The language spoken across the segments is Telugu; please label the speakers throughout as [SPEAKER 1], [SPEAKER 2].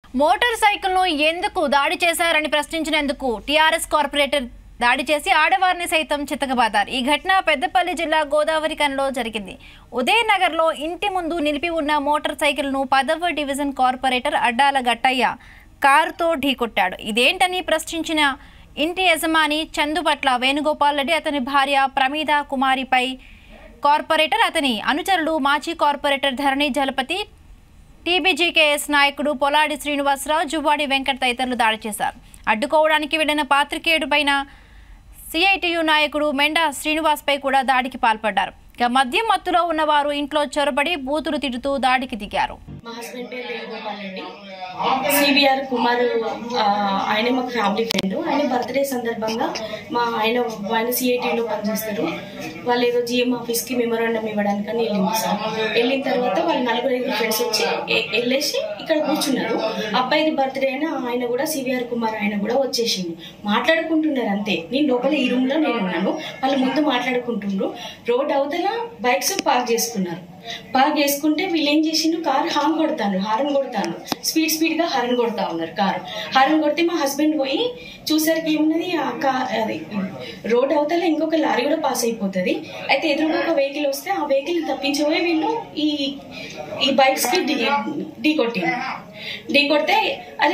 [SPEAKER 1] మోటార్ సైకిల్ను ఎందుకు దాడి చేశారని ప్రశ్నించినందుకు టీఆర్ఎస్ కార్పొరేటర్ దాడి చేసి ఆడవారిని సైతం చితకబాదారు ఈ ఘటన పెద్దపల్లి జిల్లా గోదావరి కన్లో జరిగింది ఉదయనగర్లో ఇంటి ముందు నిలిపి ఉన్న మోటార్ సైకిల్ను పదవ డివిజన్ కార్పొరేటర్ అడ్డాల గట్టయ్య కారుతో ఢీకొట్టాడు ఇదేంటని ప్రశ్నించిన ఇంటి యజమాని చందుపట్ల వేణుగోపాల్ రెడ్డి అతని భార్య ప్రమీద కుమారిపై కార్పొరేటర్ అతని అనుచరులు మాజీ కార్పొరేటర్ ధరణి జలపతి టీబీజీకేఎస్ నాయకుడు పొలాడి శ్రీనివాసరావు జువ్వాడి వెంకట్ తదితరులు దాడి చేశారు అడ్డుకోవడానికి వెళ్లిన పాత్రికేయుడు పైన సిఐటియు నాయకుడు మెండా శ్రీనివాస్పై కూడా దాడికి పాల్పడ్డారు ఇక మద్యం మత్తులో ఉన్నవారు ఇంట్లో చొరబడి బూతులు తిడుతూ దాడికి దిగారు
[SPEAKER 2] మా హస్బెండ్ పేరు వేణుగోపాల్ రెడ్డి సిబిఆర్ కుమార్ ఆ, ఆయన మాకు ఫ్యామిలీ ఫ్రెండ్ ఆయన బర్త్డే సందర్భంగా మా ఆయన ఆయన సిఐటీలో పనిచేస్తారు వాళ్ళు ఏదో జిఎం ఆఫీస్కి మెమోరాండం ఇవ్వడానికని వెళ్ళింది సార్ వెళ్ళిన తర్వాత వాళ్ళు నలుగురు ఐదుగురు ఫ్రెండ్స్ వచ్చి ఎ- వెళ్ళేసి ఇక్కడ కూర్చున్నారు అబ్బాయిది బర్త్డే అయినా ఆయన కూడా సిబిఆర్ కుమార్ ఆయన కూడా వచ్చేసింది మాట్లాడుకుంటున్నారు అంతే నేను లోపల ఈ రూమ్లో నేను ఉన్నాను వాళ్ళు ముందు మాట్లాడుకుంటుండ్రు రోడ్ అవతల బైక్స్ పార్క్ చేసుకున్నారు పార్క్ చేసుకుంటే వీళ్ళు ఏం చేసిండ్రు కార్ హార్న్ కొడతాను హార్న్ కొడతాను స్పీడ్ స్పీడ్ గా హార్న్ కొడతా ఉన్నారు కారు హార్న్ కొడితే మా హస్బెండ్ పోయి చూసరికి ఏమున్నది ఆ కార్ అది రోడ్ అవతల ఇంకొక లారీ కూడా పాస్ అయిపోతుంది అయితే ఎదురుగా ఒక వెహికల్ వస్తే ఆ వెహికల్ తప్పించిపోయి వీళ్ళు ఈ ఈ బైక్స్ కి ఢీ ఢీ కొట్టింది ఢీ కొడితే అది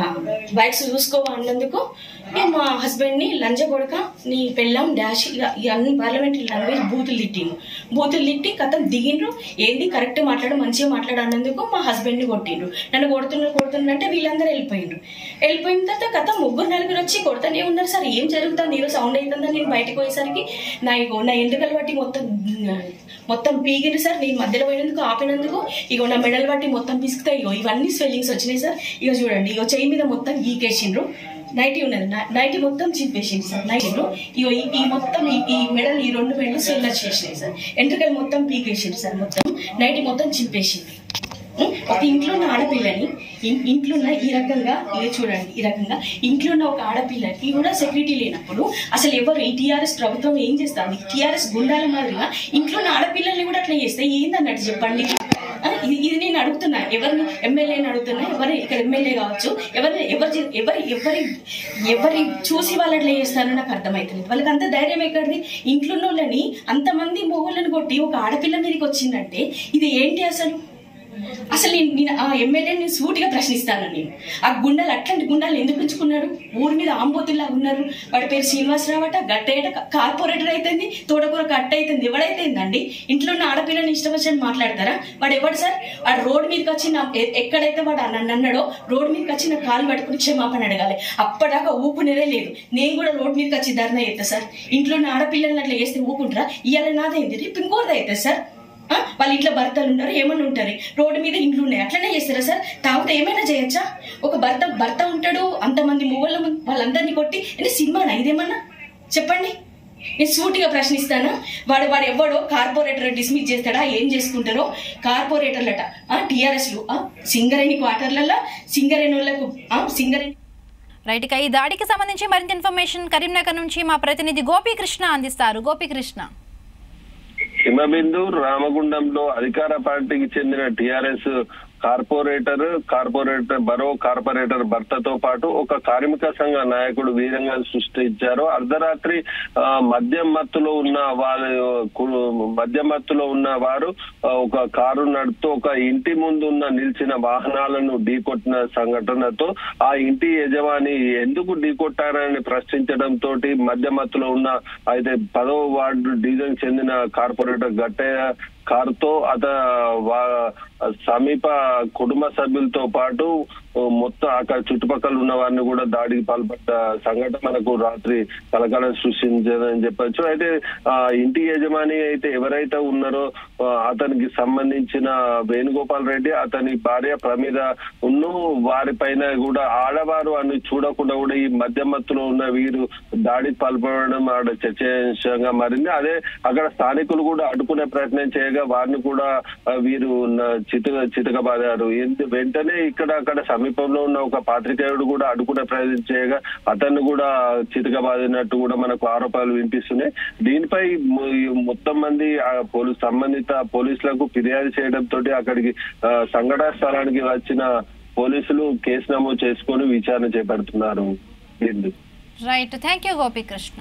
[SPEAKER 2] బైక్స్ చూసుకోవా అన్నందుకు నేను మా హస్బెండ్ ని లంజ కొడక నీ పెళ్ళం డాష్ ఇక ఈ అన్ని పార్లమెంట్ లాంగ్వేజ్ బూతులు తిట్టిండు బూతులు తిట్టి కథం దిగిండ్రు ఏంది కరెక్ట్ మాట్లాడు మంచిగా మాట్లాడు అన్నందుకు మా హస్బెండ్ ని కొట్టిండ్రు నన్ను కొడుతున్నారు కొడుతున్నారు అంటే వీళ్ళందరూ వెళ్ళిపోయిండ్రు వెళ్ళిపోయిన తర్వాత కథ ముగ్గురు నలుగురు వచ్చి కొడతానే ఉన్నారు సార్ ఏం జరుగుతుంది ఈరోజు సౌండ్ అవుతుందా నేను బయటకు పోయేసరికి నా ఇగో నా ఎండుకలు బట్టి మొత్తం మొత్తం పీకిండ్రు సార్ నేను మధ్యలో పోయినందుకు ఆపినందుకు ఇగో నా మెడల్ బట్టి మొత్తం పిసుకుతాయి ఇగో ఇవన్నీ స్వెల్లింగ్స్ వచ్చినాయి సార్ ఇగో చూడండి ఇగో చెయ్యి మీద మొత్తం గీకేసిండ్రు నైటీ ఉన్నది నా- నైటీ మొత్తం చింపేసింది సార్ నైటీలో ఇగో ఈ ఈ మొత్తం ఈ ఈ మెడల్ ఈ రెండు మెడలు స్వెల్ వచ్చేసినాయి సార్ ఎంట్రుకలు మొత్తం పీకేసిండ్రు సార్ మొత్తం నైటీ మొత్తం చింపేసింది ఉం? ఒక ఇంట్లో ఉన్న ఆడపిల్లని ఇన్- ఇంట్లో ఉన్న ఈ రకంగా ఇది చూడండి ఈ రకంగా ఇంట్లో ఉన్న ఒక ఆడపిల్లకి కూడా సెక్యూరిటీ లేనప్పుడు అసలు ఎవరు ఈ టీఆర్ఎస్ ప్రభుత్వం ఏం చేస్తుంది టీఆర్ఎస్ గుండాల మాదిరిగా ఇంట్లో ఉన్న ఆడపిల్లల్ని కూడా అట్లా చేస్తే ఏందన్నట్టు చెప్పండి ఆ, ఇది ఇది నేను అడుగుతున్నా ఎవరిని ఎమ్మెల్యేని అడుగుతున్నా ఎవరు ఇక్కడ ఎమ్మెల్యే కావచ్చు ఎవరి ఎవరి చే- ఎవరి ఎవరి ఎవరి చూసి వాళ్ళు అట్లా చేస్తారో నాకు అర్థమవుతుంది వాళ్ళకి అంత ధైర్యం ఎక్కడిది ఇంట్లో ఉన్న వాళ్ళని అంతమంది మొగోళ్ళని కొట్టి ఒక ఆడపిల్ల మీదకి వచ్చిందంటే ఇది ఏంటి అసలు అసలు నేను నేను ఆ ఎమ్మెల్యేని సూటిగా ప్రశ్నిస్తాను నేను ఆ గుండాలు అట్లాంటి గుండాలు ఎందుకు ఉంచుకున్నాడు ఊరి మీద ఆంబోతుల్లాగా ఉన్నారు వాడి పేరు శ్రీనివాసరావు అట గట్టేట కార్పొరేటర్ అయితుంది తోటకూర కట్ట అవుతుంది ఎవడైతుందండి ఇంట్లో ఉన్న ఆడపిల్లని ఇష్టం వచ్చినట్టు మాట్లాడతారా వాడు ఎవడు సార్ వాడు రోడ్ మీదకి వచ్చి నా ఎ- ఎక్కడైతే వాడు నన్ను అన్నాడో రోడ్ మీదకి వచ్చి నా కాలు పట్టుకుని క్షమాపణ అడగాలి అప్పటిదాకా ఊపునేదే లేదు నేను కూడా రోడ్ మీదకి వచ్చి ధర్నా చేస్తా సార్ ఇంట్లో ఉన్న ఆడపిల్లల్ని అట్లా చేస్తే ఊపుంటారా ఇవాళ నాదైంది రేపు ఇంకోటిది అవుతుంది సార్ ఆ? వాళ్ళ ఇంట్లో భర్తలు ఉన్నారు ఏమన్నా ఉంటారు రోడ్డు మీద ఇండ్లు ఉన్నాయి అట్లనే చేస్తారా సార్ తాగితే ఏమైనా చేయొచ్చా ఒక భర్త భర్త ఉంటాడు అంతమంది మొగోళ్ళ ముందు వాళ్ళందరినీ కొట్టి అంటే సినిమానా ఇదేమన్నా చెప్పండి నేను సూటిగా ప్రశ్నిస్తాను వాడు వాడు ఎవడో కార్పొరేటర్ డిస్మిస్ చేస్తాడా ఏం చేసుకుంటారో కార్పొరేటర్లట టీఆర్ఎస్లు సింగరేణి క్వార్టర్లలో సింగరేణి వాళ్ళకు ఆ, సింగరేణి
[SPEAKER 1] రైట్ ఇక ఈ దాడికి సంబంధించి మరింత ఇన్ఫర్మేషన్ కరీంనగర్ నుంచి మా ప్రతినిధి గోపీకృష్ణ అందిస్తారు గోపీకృష్ణ
[SPEAKER 3] హిమబిందు రామగుండంలో అధికార పార్టీకి చెందిన టిఆర్ఎస్ కార్పొరేటర్ కార్పొరేటర్ బరో కార్పొరేటర్ భర్తతో పాటు ఒక కార్మిక సంఘ నాయకుడు వీరంగా సృష్టించారు అర్ధరాత్రి ఆ, మద్యం మత్తులో ఉన్న వాళ్ళు కు- మద్యం మత్తులో ఉన్న వారు ఆ, ఒక కారు నడుపుతూ ఒక ఇంటి ముందు ఉన్న నిలిచిన వాహనాలను ఢీకొట్టిన సంఘటనతో ఆ ఇంటి యజమాని ఎందుకు ఢీకొట్టారని ప్రశ్నించడం తోటి మద్య మత్తులో ఉన్న అయితే పదవ వార్డు డివిజన్ చెందిన కార్పొరేటర్ గట్టయ్య కారుతో అత వా- సమీప కుటుంబ సభ్యులతో పాటు ఓ మొత్తం అక్కడ చుట్టుపక్కల ఉన్న వారిని కూడా దాడికి పాల్పడ్డ సంఘటన మనకు రాత్రి కలకలం సృష్టించదని చెప్పొచ్చు అయితే ఆ ఇంటి యజమాని అయితే ఎవరైతే ఉన్నారో ఆ, అతనికి సంబంధించిన వేణుగోపాల్ రెడ్డి అతని భార్య ప్రమీద ఉన్ను వారిపైన కూడా ఆడవారు అని చూడకుండా కూడా ఈ మధ్యమత్తులో ఉన్న వీరు దాడికి పాల్పడడం ఆడ చర్చనీయాంశంగా మారింది అదే అక్కడ స్థానికులు కూడా అడ్డుకునే ప్రయత్నం చేయగా వారిని కూడా ఆ, వీరు న- చితక చితకబాదారు ఎందు- వెంటనే ఇక్కడ అక్కడ సమీపంలో ఉన్న ఒక పాత్రికేయుడు కూడా అడ్డుకునే ప్రయత్నం చేయగా అతన్ని కూడా చితకబాదినట్టు కూడా మనకు ఆరోపణలు వినిపిస్తున్నాయి దీనిపై మొ- ఈ మొత్తం మంది ఆ పోలీస్ సంబంధిత పోలీసులకు ఫిర్యాదు చేయడం తోటి అక్కడికి ఆ, సంఘటన స్థలానికి వచ్చిన పోలీసులు కేసు నమోదు చేసుకొని విచారణ చేపడుతున్నారు Bindu
[SPEAKER 1] right thank you Gopikrishna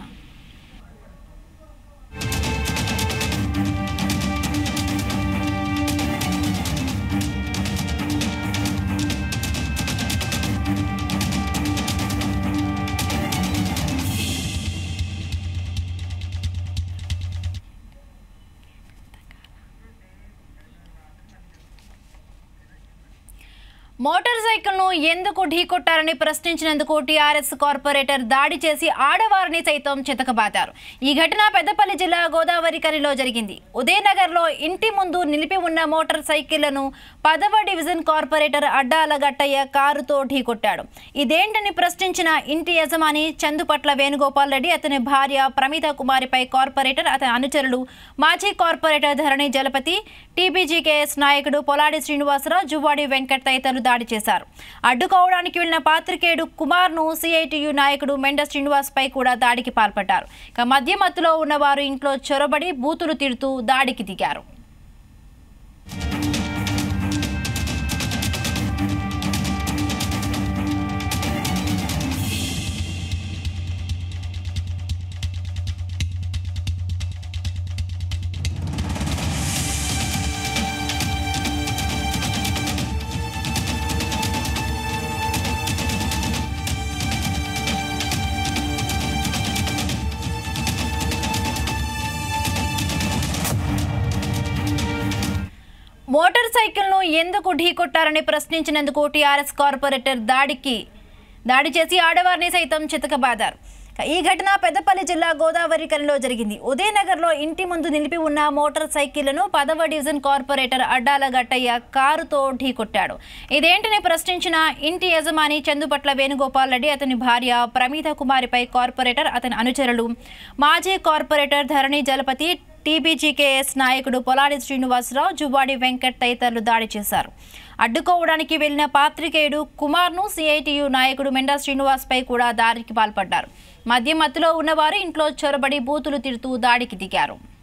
[SPEAKER 1] motorcycle ను ఎందుకు ఢీకొట్టారని ప్రశ్నించినందుకు టీఆర్ఎస్ కార్పొరేటర్ దాడి చేసి ఆడవారిని సైతం చితకబాతారు ఈ ఘటన పెద్దపల్లి జిల్లా గోదావరి కనిలో జరిగింది ఉదయనగర్ లో ఇంటి ముందు నిలిపి ఉన్న మోటార్ సైకిళ్లను పదవ డివిజన్ కార్పొరేటర్ అడ్డాల గట్టయ్య కారుతో ఢీకొట్టాడు ఇదేంటని ప్రశ్నించిన ఇంటి యజమాని చందుపట్ల వేణుగోపాల్ రెడ్డి అతని భార్య ప్రమిత కుమారిపై కార్పొరేటర్ అతని అనుచరులు మాజీ కార్పొరేటర్ ధరణి జలపతి టీబీజీకేఎస్ నాయకుడు పొలాడి శ్రీనివాసరావు జువ్వాడి వెంకట్ తదితరులు దాడి చేశారు అడ్డుకోవడానికి వెళ్లిన పాత్రికేయుడు కుమార్ను సిఐటియు నాయకుడు మెండ శ్రీనివాస్ పై కూడా దాడికి పాల్పడ్డారు ఇక మధ్య మత్తులో ఉన్నవారు ఇంట్లో చొరబడి బూతులు తిడుతూ దాడికి దిగారు మోటార్ సైకిల్ను ఎందుకు ఢీకొట్టారని ప్రశ్నించినందుకు టీఆర్ఎస్ కార్పొరేటర్ దాడికి దాడి చేసి ఆడవారిని సైతం చితకబాదారు ఈ ఘటన పెద్దపల్లి జిల్లా గోదావరి కనిలో జరిగింది ఉదయనగర్లో ఇంటి ముందు నిలిపి ఉన్న మోటార్ సైకిళ్లను పదవ డివిజన్ కార్పొరేటర్ అడ్డాల గట్టయ్య కారుతో ఢీకొట్టాడు ఇదేంటని ప్రశ్నించిన ఇంటి యజమాని చందుపట్ల వేణుగోపాల్ రెడ్డి అతని భార్య ప్రమీత కుమారిపై కార్పొరేటర్ అతని అనుచరులు మాజీ కార్పొరేటర్ ధరణి జలపతి టీబీజీకేఎస్ నాయకుడు పొలాడి శ్రీనివాసరావు జువ్వాడి వెంకట్ తదితరులు దాడి చేశారు అడ్డుకోవడానికి వెళ్లిన పాత్రికేయుడు కుమార్ను సిఐటియు నాయకుడు మెండా శ్రీనివాస్ పై కూడా దాడికి పాల్పడ్డారు మధ్య మత్తులో ఉన్నవారు ఇంట్లో చొరబడి బూతులు తిడుతూ దాడికి దిగారు